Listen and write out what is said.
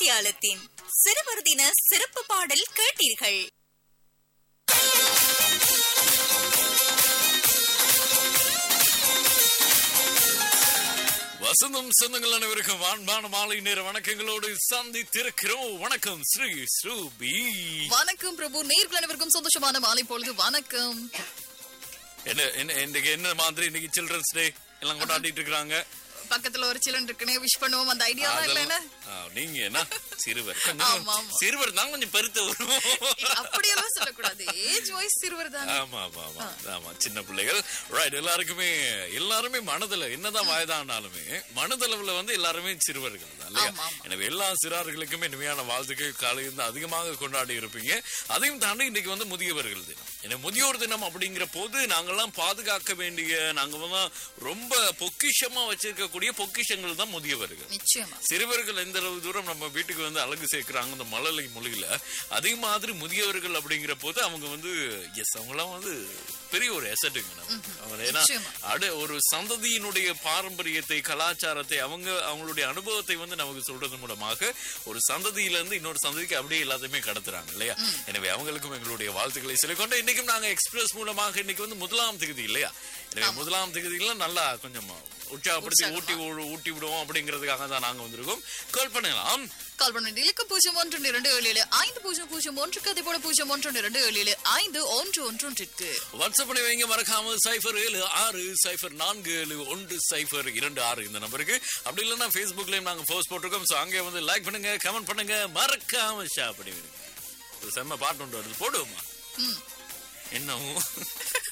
மலையாளத்தின் சிறுவர் தின சிறப்பு பாடல் கேட்டீர்கள் வசந்தம் சொந்தங்கள் அனைவருக்கும் வான்பான மாலை நேர வணக்கங்களோடு சந்தித்திருக்கிறோம் வணக்கம் ஸ்ரீ ஸ்ரூபி வணக்கம் பிரபு நேர்கள் அனைவருக்கும் சந்தோஷமான மாலை பொழுது வணக்கம் என்ன என்ன இன்னைக்கு என்ன மாதிரி இன்னைக்கு சில்ட்ரன்ஸ் டே எல்லாம் கொண்டாடிட்டு இருக்காங்க பக்கத்துல ஒரு சிலன் இருக்குனே விஷ் பண்ணுவோம் அந்த ஐடியா தான் இல்ல என்ன நீங்க என்ன சிறுவர் ஆமா, ஆமா. சிறுவர் தான் கொஞ்சம் பெருத்த வரும் அப்படியெல்லாம் சொல்லக்கூடாது ஏஜ் வைஸ் சிறுவர் தானே ஆமா ஆமா ஆமா ஆமா சின்ன பிள்ளைகள் ரைட் எல்லாருக்குமே எல்லாருமே மனதுல என்னதான் வயதானாலுமே மனதளவுல வந்து எல்லாருமே சிறுவர்கள் தான் இல்லையா ஆமா, ஆமா. எனவே எல்லா சிறார்களுக்குமே இனிமையான வாழ்த்துக்கள் காலையில் இருந்து அதிகமாக கொண்டாடி இருப்பீங்க அதையும் தாண்டி இன்னைக்கு வந்து முதியவர்கள் தினம் ஏன்னா முதியோர் தினம் அப்படிங்கிற போது நாங்கெல்லாம் பாதுகாக்க வேண்டிய நாங்க வந்து ரொம்ப பொக்கிஷமா வச்சிருக்கக்கூடிய பொக்கிஷங்கள் தான் முதியவர்கள் நிச்சயமா சிறுவர்கள் எந்த அளவு தூரம் நம்ம வீட்டுக்கு வந்து அழகு சேர்க்கிறாங்க அந்த மழலை மொழியில அதே மாதிரி முதியவர்கள் அப்படிங்கிற போது அவங்க வந்து எஸ் அவங்களாம் வந்து பெரிய ஒரு எசட்டுங்க நமக்கு. அவங்க ஏன்னா நிச்சயமா. அடு ஒரு சந்ததியினுடைய பாரம்பரியத்தை கலாச்சாரத்தை அவங்க அவங்களுடைய அனுபவத்தை வந்து நமக்கு சொல்றது மூலமாக ஒரு சந்ததியில இருந்து இன்னொரு சந்ததிக்கு அப்படியே எல்லாத்தையுமே கடத்துறாங்க இல்லையா எனவே அவங்களுக்கும் எங்களுடைய வாழ்த்துக்களை சொல்லிக்கொண்டு இன்னைக்கும் நாங்க எக்ஸ்பிரஸ் மூலமாக இன்னைக்கு வந்து முதலாம் திகதி இல்லையா எனவே முதலாம் திகதியில நல்லா கொஞ்சம் உற்சாகப்படுத்தி ஊட்டி ஊ- ஊட்டி விடுவோம் அப்படிங்கிறதுக்காக தான் நாங்க வந்திருக்கோம் கால் பண்ணலாம் கால் பண்ண இலக்கு பூஜ்ஜியம் ஒன்று இரண்டு ஏழு ஏழு ஐந்து பூஜ்ஜியம் பூஜ்ஜியம் ஒன்றுக்கு அதே போல பூஜ்ஜியம் ஒன்று இரண்டு ஏழு ஏழு ஐந்து ஒன்று ஒன்று ஒன்றிற்கு வாட்ஸ்அப் பண்ணி வைங்க மறக்காம சைஃபர் ஏழு ஆறு சைஃபர் நான்கு ஏழு ஒன்று சைஃபர் இரண்டு ஆறு இந்த நம்பருக்கு அப்படி இல்லைன்னா ஃபேஸ்புக்லயும் நாங்க போஸ்ட் போட்டிருக்கோம் ஸோ அங்கே வந்து லைக் பண்ணுங்க கமெண்ட் பண்ணுங்க மறக்காம ஷேர் பண்ணி விடுங்க ஒரு செம்ம பாட்டு ஒன்று வருது போடுவோமா ம். என்னவும்